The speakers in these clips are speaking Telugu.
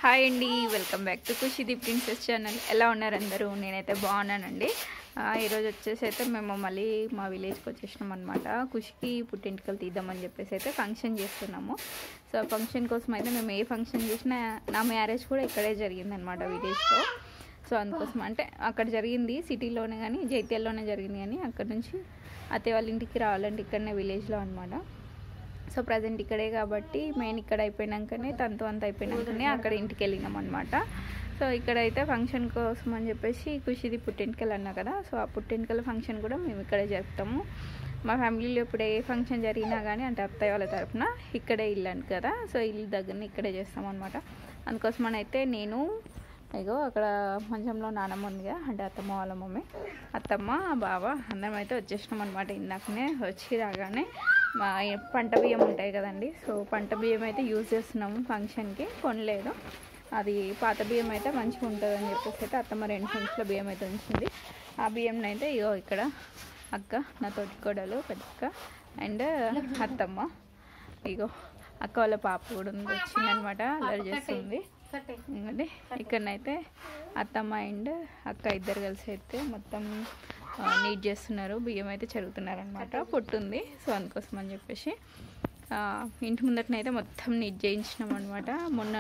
హాయ్ అండి వెల్కమ్ బ్యాక్ టు ఖుషిది ప్రిన్సెస్ ఛానల్ ఎలా ఉన్నారు అందరూ నేనైతే బాగున్నానండి ఆ, ఈరోజు వచ్చేసి అయితే మేము మళ్ళీ మా విలేజ్కి వచ్చేసినాం అనమాట ఖుషికి పుట్టింటికలు తీద్దామని చెప్పేసి అయితే ఫంక్షన్ చేస్తున్నాము సో ఫంక్షన్ కోసం అయితే మేము ఏ ఫంక్షన్ చేసినా నా మ్యారేజ్ కూడా ఇక్కడే జరిగిందనమాట విలేజ్లో సో అందుకోసం అంటే అక్కడ జరిగింది సిటీలోనే కానీ జైత్యాల్లోనే జరిగింది కానీ అక్కడ నుంచి అత్తయ్య వాళ్ళ ఇంటికి రావాలంటే ఇక్కడనే విలేజ్లో అనమాట సో ప్రజెంట్ ఇక్కడే కాబట్టి మెయిన్ ఇక్కడ అయిపోయినాకనే తంతు అంత అయిపోయినాకనే అక్కడ ఇంటికి వెళ్ళినాం అనమాట సో ఇక్కడైతే ఫంక్షన్ కోసం అని చెప్పేసి ఖుషిది పుట్టింటికలు అన్నా కదా సో ఆ పుట్టింటికల ఫంక్షన్ కూడా మేము ఇక్కడే జరుపుతాము మా ఫ్యామిలీలో ఇప్పుడు ఏ ఫంక్షన్ జరిగినా కానీ అంటే అత్తయ్య వాళ్ళ తరఫున ఇక్కడే ఇల్లు అంట కదా సో ఇల్లు దగ్గరనే ఇక్కడే చేస్తాం అనమాట అందుకోసం అయితే నేను ఇగో అక్కడ మంచంలో నానమ్మ ఉందిగా అంటే అత్తమ్మ వాళ్ళ మమ్మీ అత్తమ్మ బావ అందరం అయితే వచ్చేసినాం అనమాట ఇందాకనే వచ్చి రాగానే మా పంట బియ్యం ఉంటాయి కదండి సో పంట బియ్యం అయితే యూజ్ చేస్తున్నాము ఫంక్షన్కి కొనలేదు అది పాత బియ్యం అయితే మంచిగా ఉంటుంది అని చెప్పేసి అయితే అత్తమ్మ రెండు సంచుల బియ్యం అయితే ఉంచింది ఆ బియ్యం అయితే ఇగో ఇక్కడ అక్క నా తోటి కోడలు పెద్దక్క అండ్ అత్తమ్మ ఇగో అక్క వాళ్ళ పాప కూడా ఉంది వచ్చిందనమాట అల్లరి చేస్తుంది ఇంకోటి ఇక్కడనైతే అత్తమ్మ అండ్ అక్క ఇద్దరు కలిసి అయితే మొత్తం నీట్ చేస్తున్నారు బియ్యం అయితే చదువుతున్నారు అనమాట పొట్టుంది సో అందుకోసం అని చెప్పేసి ఆ, ఇంటి ముందటనైతే మొత్తం నీట్ చేయించినాం అనమాట మొన్న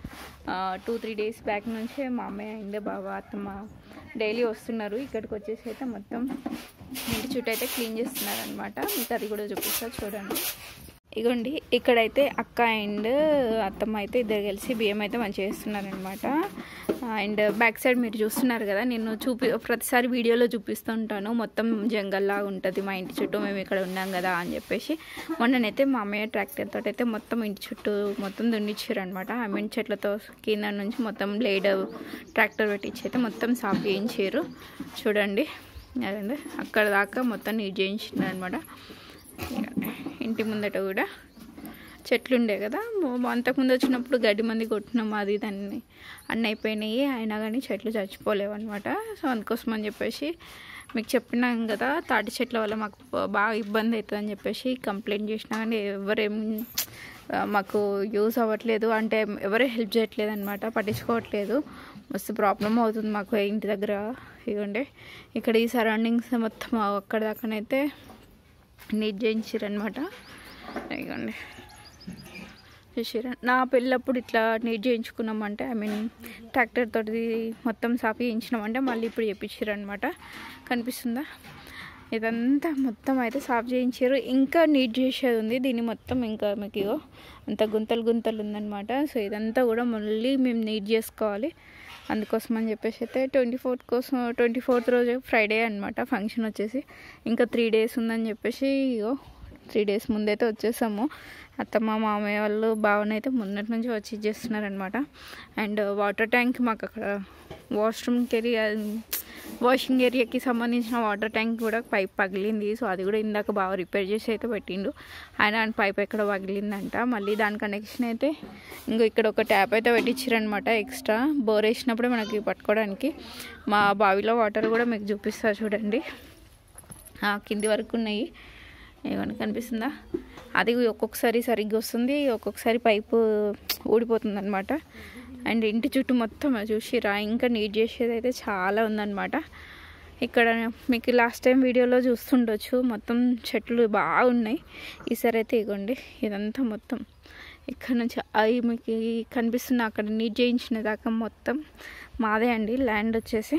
టూ త్రీ డేస్ బ్యాక్ నుంచే మా అమ్మయ్య అండ్ బావ అత్తమ్మ డైలీ వస్తున్నారు ఇక్కడికి వచ్చేసి అయితే మొత్తం ఇంటి చుట్టూ అయితే క్లీన్ చేస్తున్నారు అనమాట మీకు అది కూడా చూపిస్తా చూడండి ఇగోండి ఇక్కడైతే అక్క అండ్ అత్తమ్మ అయితే ఇద్దరు కలిసి బియ్యం అయితే మంచిగా చేస్తున్నారనమాట అండ్ బ్యాక్ సైడ్ మీరు చూస్తున్నారు కదా నేను చూపి ప్రతిసారి వీడియోలో చూపిస్తుంటాను మొత్తం జంగల్లాగా ఉంటుంది మా ఇంటి చుట్టూ మేము ఇక్కడ ఉన్నాం కదా అని చెప్పేసి మొన్ననైతే మా అమ్మయ్య ట్రాక్టర్ తోటి అయితే మొత్తం ఇంటి చుట్టూ మొత్తం దున్నిచ్చారు అనమాట ఐ మీన్ చెట్లతో కింద నుంచి మొత్తం బ్లేడ్ ట్రాక్టర్ పెట్టించి అయితే మొత్తం సాఫ్ చేయించారు చూడండి అదండి అక్కడ దాకా మొత్తం నీట్ చేయించినారు అనమాట ఇంటి ముందట కూడా చెట్లు ఉండే కదా మొ- అంతకుముందు వచ్చినప్పుడు గడ్డి మంది కొట్టినాం అది దాన్ని అన్నీ అయిపోయినాయి అయినా కానీ చెట్లు చచ్చిపోలేవు అనమాట సో అందుకోసం అని చెప్పేసి మీకు చెప్పినాం కదా తాటి చెట్ల వల్ల మాకు బ- బాగా ఇబ్బంది అవుతుంది అని చెప్పేసి కంప్లైంట్ చేసినా కానీ ఎవరేం ఆ, మాకు యూజ్ అవ్వట్లేదు అంటే ఎవరే హెల్ప్ చేయట్లేదు అనమాట పట్టించుకోవట్లేదు మస్తు ప్రాబ్లం అవుతుంది మాకు ఇంటి దగ్గర ఇవ్వండి ఇక్కడ ఈ సరౌండింగ్స్ మొత్తం అక్కడ దాకానైతే నీట్ చేయించారనమాట ఇదిగోండి చూసారా నా పెళ్ళప్పుడు ఇట్లా నీట్ చేయించుకున్నామంటే ఐ మీన్ ట్రాక్టర్ తోటి మొత్తం సాఫ్ చేయించినామంటే మళ్ళీ ఇప్పుడు చేయించారనమాట కనిపిస్తుందా ఇదంతా మొత్తం అయితే సాఫ్ చేయించారు ఇంకా నీట్ చేసేది ఉంది దీన్ని మొత్తం ఇంకా మీకు ఇగో అంత గుంతలు గుంతలు ఉందన్నమాట సో ఇదంతా కూడా మళ్ళీ మేము నీట్ చేసుకోవాలి అందుకోసం అని చెప్పేసి అయితే ట్వంటీ ఫోర్త్ కోసం ట్వంటీ ఫోర్త్ రోజు ఫ్రైడే అనమాట ఫంక్షన్ వచ్చేసి ఇంకా త్రీ డేస్ ఉందని చెప్పేసి ఇగో త్రీ డేస్ ముందైతే వచ్చేసాము అత్తమ్మ మామయ్య వాళ్ళు బావనైతే ముందటి నుంచి వచ్చి ఇచ్చేస్తున్నారనమాట అండ్ వాటర్ ట్యాంక్ మాకు అక్కడ వాష్రూమ్కి వెళ్ళి వాషింగ్ ఏరియాకి సంబంధించిన వాటర్ ట్యాంక్ కూడా పైప్ పగిలింది సో అది కూడా ఇందాక బాగా రిపేర్ చేసి అయితే పెట్టిండు ఆయన ఆ పైప్ ఎక్కడ పగిలిందంట మళ్ళీ దాని కనెక్షన్ అయితే ఇంకో ఇక్కడ ఒక ట్యాప్ అయితే పెట్టించారనమాట ఎక్స్ట్రా బోర్ వేసినప్పుడే మనకి పట్టుకోవడానికి మా బావిలో వాటర్ కూడా మీకు చూపిస్తా చూడండి ఆ, కింది వరకు ఉన్నాయి ఏమన్నా కనిపిస్తుందా అది ఒక్కొక్కసారి సరిగ్గా వస్తుంది ఒక్కొక్కసారి పైపు ఊడిపోతుంది అనమాట అండ్ ఇంటి చుట్టూ మొత్తం చూసిరా ఇంకా నీట్ చేసేది అయితే చాలా ఉందన్నమాట ఇక్కడ మీకు లాస్ట్ టైం వీడియోలో చూస్తుండొచ్చు మొత్తం చెట్లు బాగున్నాయి ఈసారి అయితే ఇగోండి ఇదంతా మొత్తం ఇక్కడ నుంచి అవి మీకు కనిపిస్తున్న అక్కడ నీట్ చేయించిన దాకా మొత్తం మాదే అండి ల్యాండ్ వచ్చేసి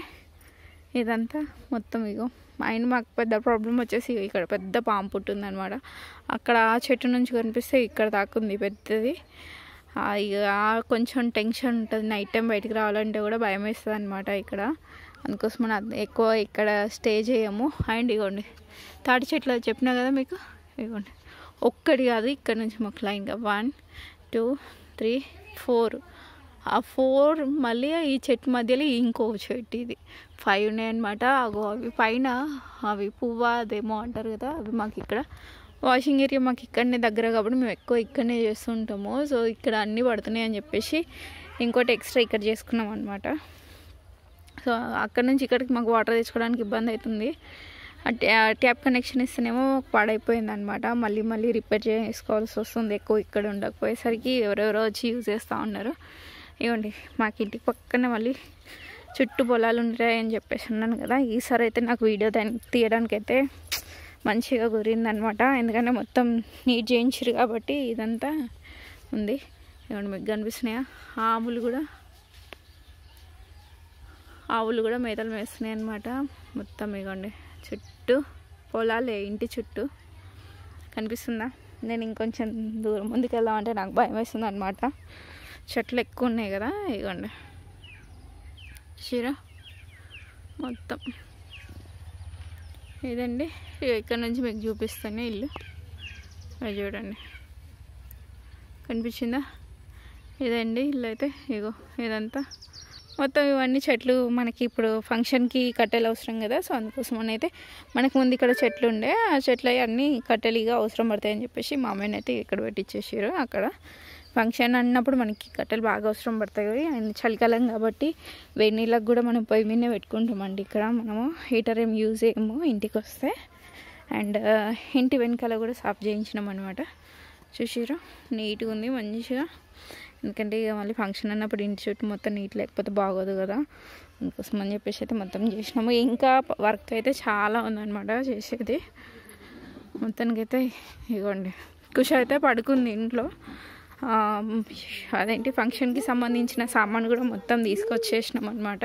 ఇదంతా మొత్తం ఇగో ఆయన మాకు పెద్ద ప్రాబ్లం వచ్చేసి ఇక్కడ పెద్ద పాము పుట్టింది అనమాట అక్కడ ఆ చెట్టు నుంచి కనిపిస్తే ఇక్కడ దాకా ఉంది పెద్దది ఆ ఇక ఆ కొంచెం టెన్షన్ ఉంటుంది నైట్ టైం బయటికి రావాలంటే కూడా భయం వేస్తుంది అనమాట ఇక్కడ అందుకోసం మనం అది ఎక్కువ ఇక్కడ స్టే చేయము అండ్ ఇగోండి తాటి చెట్లు అది చెప్పినా కదా మీకు ఇగోండి ఒక్కటి కాదు ఇక్కడ నుంచి మాకు లైన్గా వన్ టూ త్రీ ఫోర్ ఆ ఫోర్ మళ్ళీ ఈ చెట్టు మధ్యలో ఇంకో చెట్టు ఇది ఫైవ్ ఉన్నాయన్నమాట అగో అవి పైన అవి పువ్వ అదేమో అంటారు కదా అవి మాకు ఇక్కడ వాషింగ్ ఏరియా మాకు ఇక్కడనే దగ్గర కాబట్టి మేము ఎక్కువ ఇక్కడనే చేస్తుంటాము సో ఇక్కడ అన్నీ పడుతున్నాయి అని చెప్పేసి ఇంకోటి ఎక్స్ట్రా ఇక్కడ చేసుకున్నాం అనమాట సో అక్కడ నుంచి ఇక్కడికి మాకు వాటర్ తెచ్చుకోవడానికి ఇబ్బంది అవుతుంది ఆ ట్యా- ట్యాప్ కనెక్షన్ ఇస్తేనేమో పాడైపోయింది అనమాట మళ్ళీ మళ్ళీ రిపేర్ చేసుకోవాల్సి వస్తుంది ఎక్కువ ఇక్కడ ఉండకపోయేసరికి ఎవరెవరో వచ్చి యూజ్ చేస్తూ ఉన్నారు ఇవ్వండి మాకు ఇంటికి పక్కన మళ్ళీ చుట్టూ పొలాలు ఉంటాయని చెప్పేసి అన్నాను కదా ఈసారి అయితే నాకు వీడియో దానికి తీయడానికి అయితే మంచిగా కుదిరిందనమాట ఎందుకంటే మొత్తం నీట్ చేయించారు కాబట్టి ఇదంతా ఉంది ఇవ్వండి మీకు కనిపిస్తున్నాయా ఆవులు కూడా ఆవులు కూడా మేతలు మేస్తున్నాయి అనమాట మొత్తం ఇగోండి చుట్టూ పొలాలే ఇంటి చుట్టూ కనిపిస్తుందా నేను ఇంకొంచెం దూరం ముందుకు వెళ్దామంటే నాకు భయం వేస్తుంది అనమాట చెట్లు ఎక్కువ ఉన్నాయి కదా ఇగోండి చీర మొత్తం ఇదండి ఇక ఇక్కడ నుంచి మీకు చూపిస్తాను ఇల్లు అది చూడండి కనిపించిందా ఇదండి ఇల్లు అయితే ఇగో ఇదంతా మొత్తం ఇవన్నీ చెట్లు మనకి ఇప్పుడు ఫంక్షన్కి కట్టెలు అవసరం కదా సో అందుకోసం అని అయితే మనకు ముందు ఇక్కడ చెట్లు ఉండే ఆ చెట్లు అన్నీ కట్టెలుగా అవసరం పడతాయని చెప్పేసి మా అమ్మాయిని అయితే ఇక్కడ పెట్టించేసారు అక్కడ ఫంక్షన్ అన్నప్పుడు మనకి కట్టెలు బాగా అవసరం పడతాయి అండ్ చలికాలం కాబట్టి వేడి నీళ్ళకి కూడా మనం పొయ్యి మీదనే పెట్టుకుంటామండి ఇక్కడ మనము హీటర్ ఏం యూజ్ చేయము ఇంటికి వస్తే అండ్ ఇంటి వెనకాల కూడా సాఫ్ చేయించినాం అనమాట చూసారు నీట్గా ఉంది మంచిగా ఎందుకంటే ఇక మళ్ళీ ఫంక్షన్ అన్నప్పుడు ఇంటి చుట్టూ మొత్తం నీట్ లేకపోతే బాగోదు కదా అందుకోసం అని చెప్పేసి అయితే మొత్తం చేసినాము ఇంకా వర్క్ అయితే చాలా ఉందన్నమాట చేసేది మొత్తానికైతే ఇగోండి కుష అయితే పడుకుంది ఇంట్లో ఆ, అదేంటి ఫంక్షన్కి సంబంధించిన సామాన్ కూడా మొత్తం తీసుకొచ్చేసినాం అనమాట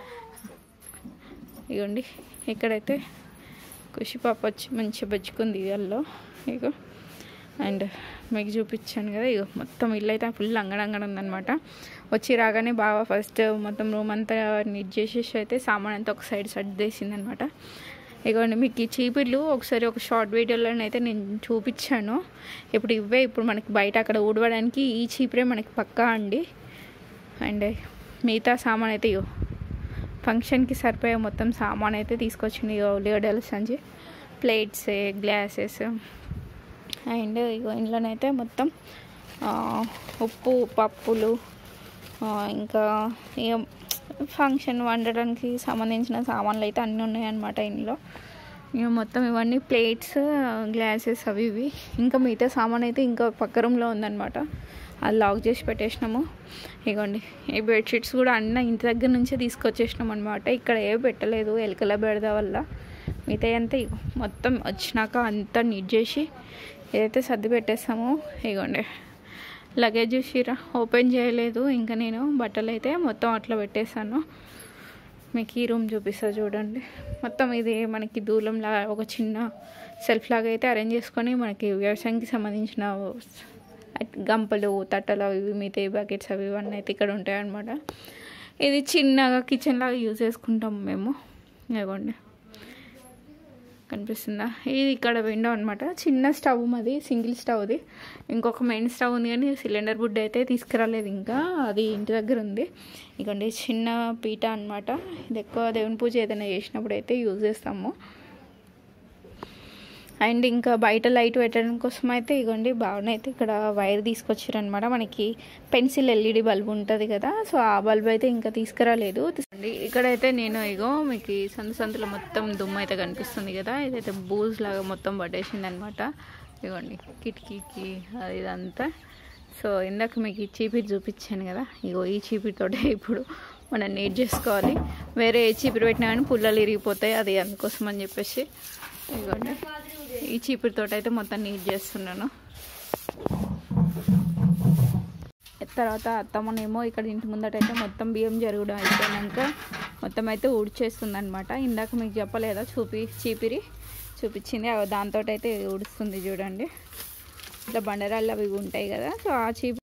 ఇగోండి ఇక్కడైతే ఖుషి పాప వచ్చి మంచిగా బజ్జుకుంది ఇవాళలో ఇగో అండ్ మీకు చూపించాను కదా ఇగో మొత్తం ఇల్లు అయితే ఫుల్ అంగడంగడ ఉందనమాట వచ్చి రాగానే బాగా ఫస్ట్ మొత్తం రూమ్ అంతా నీట్ చేసేసి అయితే సామాన్ అంతా ఒక సైడ్ సర్దేసింది అనమాట ఇగోండి మీకు ఈ చీపిర్లు ఒకసారి ఒక షార్ట్ వీడియోలో అయితే నేను చూపించాను ఇప్పుడు ఇవే ఇప్పుడు మనకి బయట అక్కడ ఊడవడానికి ఈ చీపిరే మనకి పక్కా అండి అండ్ మిగతా సామాన్ అయితే ఇగో ఫంక్షన్కి సరిపోయే మొత్తం సామాన్ అయితే తీసుకొచ్చింది ఇగో ఉల్లిగడ్డలు సంచి ప్లేట్స్ గ్లాసెస్ అండ్ ఇగో ఇంట్లోనైతే మొత్తం ఆ, ఉప్పు పప్పులు ఆ, ఇంకా ఇక ఫంక్షన్ వండడానికి సంబంధించిన సామాన్లు అయితే అన్నీ ఉన్నాయన్నమాట ఇంట్లో ఇక మొత్తం ఇవన్నీ ప్లేట్స్ గ్లాసెస్ అవి ఇవి ఇంకా మిగతా సామాన్ అయితే ఇంకా పక్క రూమ్లో ఉందన్నమాట అది లాక్ చేసి పెట్టేసినాము ఇగోండి ఈ బెడ్షీట్స్ కూడా అన్న ఇంటి దగ్గర నుంచే తీసుకొచ్చేసినాం అనమాట ఇక్కడ ఏ పెట్టలేదు ఎలకల బెడద వల్ల మిగతా అంతా ఇగో మొత్తం వచ్చినాక అంతా నీట్ చేసి ఏదైతే సర్ది పెట్టేస్తామో ఇగోండి లగేజ్ చూసిరా ఓపెన్ చేయలేదు ఇంకా నేను బట్టలు అయితే మొత్తం అట్లా పెట్టేశాను మీకు ఈ రూమ్ చూపిస్తా చూడండి మొత్తం ఇది మనకి దూలం లాగా ఒక చిన్న సెల్ఫ్ లాగా అయితే అరేంజ్ చేసుకొని మనకి వ్యవసాయానికి సంబంధించిన గంపలు తట్టలు అవి ఇవి మిగతా బకెట్స్ అవి ఇవన్నీ అయితే ఇక్కడ ఉంటాయి అన్నమాట ఇది చిన్నగా కిచెన్ లాగా యూజ్ చేసుకుంటాం మేము ఇవ్వండి కనిపిస్తుందా ఇది ఇక్కడ విండో అనమాట చిన్న స్టవ్ మాది సింగిల్ స్టవ్ది ఇంకొక మెయిన్ స్టవ్ ఉంది కానీ సిలిండర్ బుడ్ అయితే తీసుకురాలేదు ఇంకా అది ఇంటి దగ్గర ఉంది ఇకండి చిన్న పీట అనమాట ఇది ఎక్కువ దేవుని పూజ ఏదైనా చేసినప్పుడు అయితే యూజ్ చేస్తాము అండ్ ఇంకా బయట లైట్ పెట్టడం కోసం అయితే ఇగోండి బాగానే అయితే ఇక్కడ వైర్ తీసుకొచ్చారనమాట మనకి పెన్సిల్ ఎల్ఈడి బల్బ్ ఉంటుంది కదా సో ఆ బల్బ్ అయితే ఇంకా తీసుకురాలేదు అండి ఇక్కడైతే నేను ఇగో మీకు ఈ సందు సందులో మొత్తం దుమ్ము అయితే కనిపిస్తుంది కదా ఇదైతే బూజ్ లాగా మొత్తం పట్టేసింది అనమాట ఇగోండి కిటికీకి అది ఇదంతా సో ఇందాక మీకు ఈ చీపిరి చూపించాను కదా ఇగో ఈ చీపిరితోటే ఇప్పుడు మనం నీట్ చేసుకోవాలి వేరే ఏ చీపిరి పెట్టినా కానీ పుల్లలు ఇరిగిపోతాయి అది అందుకోసం అని చెప్పేసి ఇదిగోండి ఈ చీపురితో అయితే మొత్తం నీట్ చేస్తున్నాను తర్వాత అత్తమ్మనేమో ఇక్కడ ఇంటి ముందటైతే మొత్తం బియ్యం జరగడం అయిపోయాక మొత్తం అయితే ఊడ్చేస్తుంది అనమాట ఇందాక మీకు చెప్పలేదా చూపి చీపిరి చూపించింది దాంతో అయితే ఊడుస్తుంది చూడండి ఇట్లా బండరాళ్ళు అవి ఉంటాయి కదా సో ఆ చీపిరి